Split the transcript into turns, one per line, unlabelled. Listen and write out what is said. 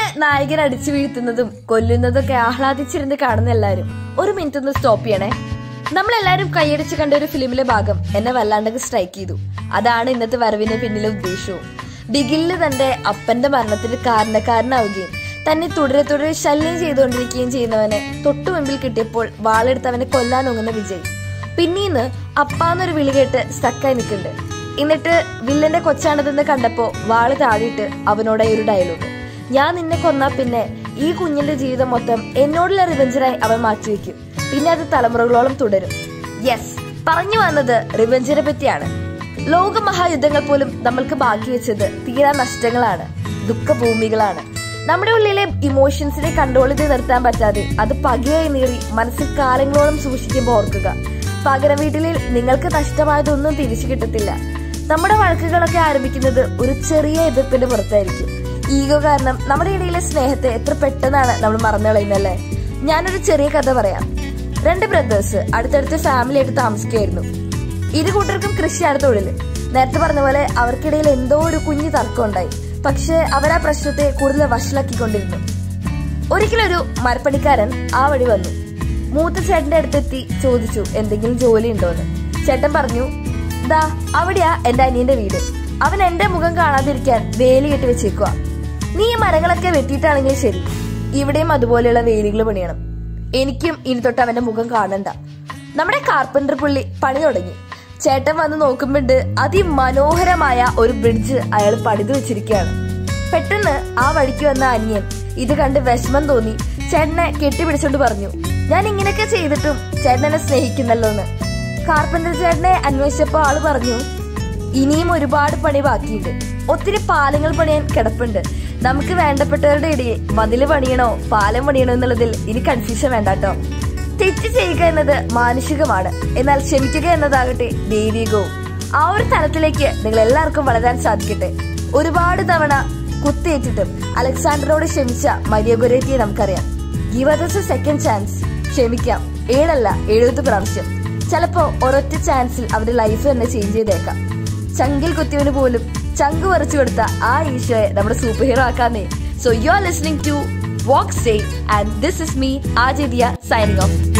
നായകൻ അടിച്ചു വീഴ്ത്തുന്നതും കൊല്ലുന്നതൊക്കെ ആഹ്ലാദിച്ചിരുന്ന് കാണുന്ന എല്ലാരും ഒരു മിനിറ്റ് ഒന്ന് സ്റ്റോപ്പ് ചെയ്യണേ നമ്മളെല്ലാരും കൈയടിച്ച് കണ്ട ഒരു ഫിലിമിലെ ഭാഗം എന്നെ വല്ലാണ്ടൊക്കെ സ്ട്രൈക്ക് ചെയ്തു അതാണ് ഇന്നത്തെ വരവിന്റെ പിന്നിലെ ഉദ്ദേശവും ബിഗിലില് തന്റെ അപ്പന്റെ മരണത്തിന് കാരണക്കാരനാവുകയും തന്നെ തുടരെ തുടരെ ശല്യം ചെയ്തുകൊണ്ടിരിക്കുകയും ചെയ്യുന്നവനെ തൊട്ടു മുമ്പിൽ കിട്ടിയപ്പോൾ വാളെടുത്ത് അവനെ കൊല്ലാനൊങ്ങുന്ന വിജയ് പിന്നീന്ന് അപ്പാന്നൊരു വിളി കേട്ട് സ്റ്റക്കായി നിൽക്കുന്നുണ്ട് എന്നിട്ട് വില്ലന്റെ കൊച്ചാണിതെന്ന് കണ്ടപ്പോ വാള് താഴിയിട്ട് അവനോടായി ഒരു ഡയലോഗ് ഞാൻ നിന്നെ കൊന്നാ പിന്നെ ഈ കുഞ്ഞിന്റെ ജീവിതം മൊത്തം എന്നോടുള്ള റിവെഞ്ചറായി അവൻ മാറ്റിവെക്കും പിന്നെ അത് തലമുറകളോളം തുടരും യെസ് പറഞ്ഞു വന്നത് റിവെഞ്ചിനെ പറ്റിയാണ് ലോക മഹായുദ്ധങ്ങൾ പോലും നമ്മൾക്ക് ബാക്കി വെച്ചത് തീരാ നഷ്ടങ്ങളാണ് ദുഃഖഭൂമികളാണ് നമ്മുടെ ഉള്ളിലെ ഇമോഷൻസിനെ കൺട്രോൾ ചെയ്ത് നിർത്താൻ പറ്റാതെ അത് പകയായി നീറി മനസ്സിൽ കാലങ്ങളോളം സൂക്ഷിക്കുമ്പോൾ ഓർക്കുക പകരം വീട്ടിലിൽ നിങ്ങൾക്ക് നഷ്ടമായതൊന്നും തിരിച്ചു കിട്ടത്തില്ല നമ്മുടെ വഴക്കുകളൊക്കെ ആരംഭിക്കുന്നത് ഒരു ചെറിയ എതിർപ്പിന്റെ പുറത്തായിരിക്കും ഈഗോ കാരണം നമ്മുടെ ഇടയിലെ സ്നേഹത്തെ എത്ര പെട്ടെന്നാണ് നമ്മൾ മറന്നു കളയുന്നല്ലേ ഞാനൊരു ചെറിയ കഥ പറയാം രണ്ട് ബ്രദേഴ്സ് അടുത്തടുത്ത് ഫാമിലി ആയിട്ട് താമസിക്കുകയായിരുന്നു ഇരു കൂട്ടർക്കും കൃഷിയാണ് തൊഴില് നേരത്തെ പറഞ്ഞ പോലെ അവർക്കിടയിൽ എന്തോ ഒരു കുഞ്ഞു തർക്കം ഉണ്ടായി പക്ഷെ അവർ ആ പ്രശ്നത്തെ കൂടുതൽ വഷളാക്കിക്കൊണ്ടിരുന്നു ഒരിക്കലൊരു മരപ്പണിക്കാരൻ ആ വഴി വന്നു മൂത്ത ചേട്ടന്റെ അടുത്തെത്തി ചോദിച്ചു എന്തെങ്കിലും ജോലി ഉണ്ടോന്ന് ചേട്ടൻ പറഞ്ഞു ദാ അവിടെയാ എന്റെ അനിയന്റെ വീട് അവൻ എന്റെ മുഖം കാണാതിരിക്കാൻ വേലി കെട്ടി വെച്ചേക്കുക നീ ഈ മരങ്ങളൊക്കെ വെട്ടിയിട്ടാണെങ്കിൽ ശരി ഇവിടെയും അതുപോലെയുള്ള വേലികൾ പണിയണം എനിക്കും ഇനി തൊട്ട് അവന്റെ മുഖം കാണണ്ട നമ്മുടെ കാർപ്പൻറ്റർ പുള്ളി പണി തുടങ്ങി ചേട്ടൻ വന്ന് നോക്കുമ്പോണ്ട് അതിമനോഹരമായ ഒരു ബ്രിഡ്ജ് അയാൾ പണിത് വെച്ചിരിക്കുകയാണ് പെട്ടെന്ന് ആ വഴിക്ക് വന്ന അന്യൻ ഇത് കണ്ട് വിഷമം തോന്നി ചേട്ടനെ കെട്ടിപ്പിടിച്ചോണ്ട് പറഞ്ഞു ഞാൻ ഇങ്ങനെയൊക്കെ ചെയ്തിട്ടും ചേട്ടൻ എന്നെ സ്നേഹിക്കുന്നല്ലോ എന്ന് കാർപ്പന്റർ ചേട്ടനെ അന്വേഷിച്ചപ്പോ ആള് പറഞ്ഞു ഇനിയും ഒരുപാട് പണി ബാക്കിയുണ്ട് ഒത്തിരി പാലങ്ങൾ പണിയാൻ കിടപ്പുണ്ട് നമുക്ക് വേണ്ടപ്പെട്ടവരുടെ ഇടയിൽ മതില് പണിയണോ പാലം പണിയണോ എന്നുള്ളതിൽ ഇനി കൺഫ്യൂഷൻ വേണ്ട കേട്ടോ തെറ്റ് ചെയ്യുക എന്നത് മാനുഷികമാണ് എന്നാൽ ക്ഷമിക്കുക എന്നതാകട്ടെ ദൈവികവും ആ ഒരു തലത്തിലേക്ക് നിങ്ങൾ എല്ലാവർക്കും വളരാൻ സാധിക്കട്ടെ ഒരുപാട് തവണ കുത്തേറ്റിട്ടും അലക്സാണ്ടറിനോട് ക്ഷമിച്ച മരിയ ഗൊരേറ്റിയെ നമുക്കറിയാം give others a second chance ക്ഷമിക്കാം ഏഴല്ല എഴുപത് പ്രാവശ്യം ചിലപ്പോ ഒരൊറ്റ ചാൻസിൽ അവരുടെ ലൈഫ് തന്നെ ചേഞ്ച് ചെയ്തേക്കാം ചങ്കിൽ കുത്തിയവന് പോലും ചങ്ക് പറിച്ചു കൊടുത്ത ആ ഈശോയെ നമ്മുടെ സൂപ്പർ ഹീറോ ആക്കാന്നേ so you are listening to walk say and this is me ആജിദിയ സൈനിങ് ഓഫ്